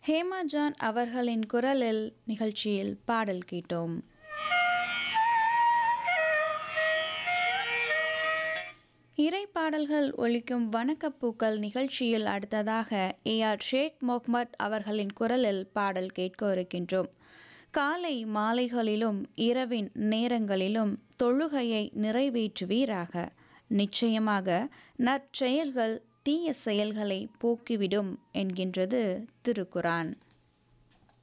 Hema John அவர்களின் குரலில் நிகழ்ச்சியில் பாடல் கேட்டோம் இறை பாடல்கள் ஒலிக்கும் வணக்கப்பூக்கள் நிகழ்ச்சியில் அடுத்ததாக ஏ ஆர் ஷேக் முகமது அவர்களின் குரலில் பாடல் கேட்க இருக்கின்றோம் காலை மாலைகளிலும் இரவின் நேரங்களிலும் தொழுகையை நிறைவேற்றுவீராக நிச்சயமாக நற்செயல்கள் தீய செயல்களை போக்கிவிடும் என்கின்றது திருக்குரான்